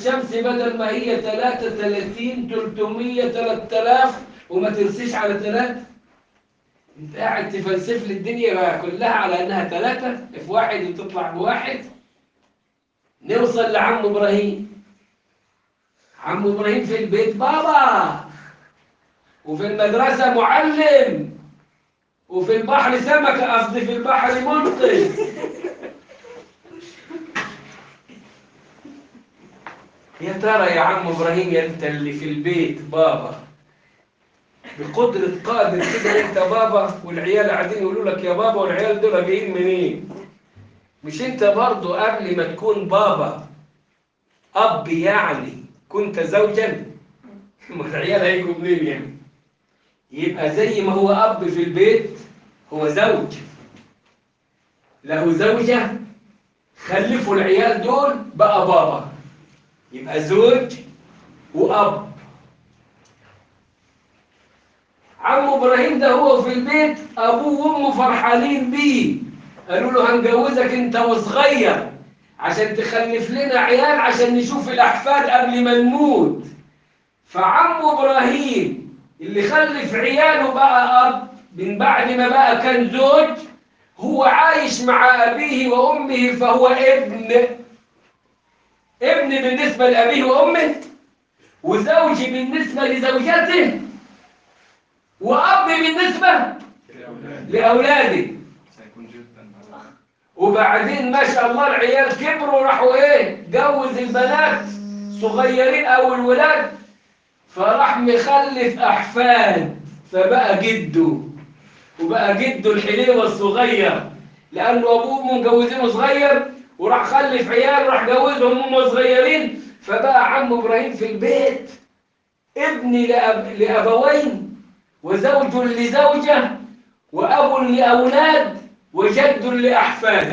الشمس بدل ما هي 33 300 3000 وما ترسيش على ثلاثة انت قاعد تفلسف لي الدنيا بقى كلها على انها ثلاثة في واحد وتطلع بواحد نوصل لعم ابراهيم عم ابراهيم في البيت بابا وفي المدرسة معلم وفي البحر سمكة قصدي في البحر منقذ يا ترى يا عم ابراهيم يا انت اللي في البيت بابا بقدرة قادر كده انت بابا والعيال قاعدين يقولوا لك يا بابا والعيال دول جايين منين؟ مش انت برضو قبل ما تكون بابا اب يعني كنت زوجا؟ ما العيال هيجوا منين يعني؟ يبقى زي ما هو اب في البيت هو زوج له زوجة خلفوا العيال دول بقى بابا يبقى زوج وأب عم إبراهيم ده هو في البيت أبوه وأمه فرحانين بيه قالوا له هنجوزك أنت وصغير عشان تخلف لنا عيال عشان نشوف الأحفاد قبل ما نموت فعم إبراهيم اللي خلف عياله بقى أب من بعد ما بقى كان زوج هو عايش مع أبيه وأمه فهو ابن ابن بالنسبة لأبيه وأمه وزوج بالنسبة لزوجته وأب بالنسبة لأولاده سيكون جدا وبعدين ما شاء الله العيال كبروا راحوا ايه جوز البنات صغيرين او الولاد فراح مخلف احفاد فبقى جده وبقى جده الحليوه الصغير لانه ابوه وامه مجوزينه صغير وراح خلف عيال راح جوزهم هم صغيرين فبقى عم ابراهيم في البيت ابن لأب... لابوين وزوج لزوجه واب لاولاد وجد لاحفاد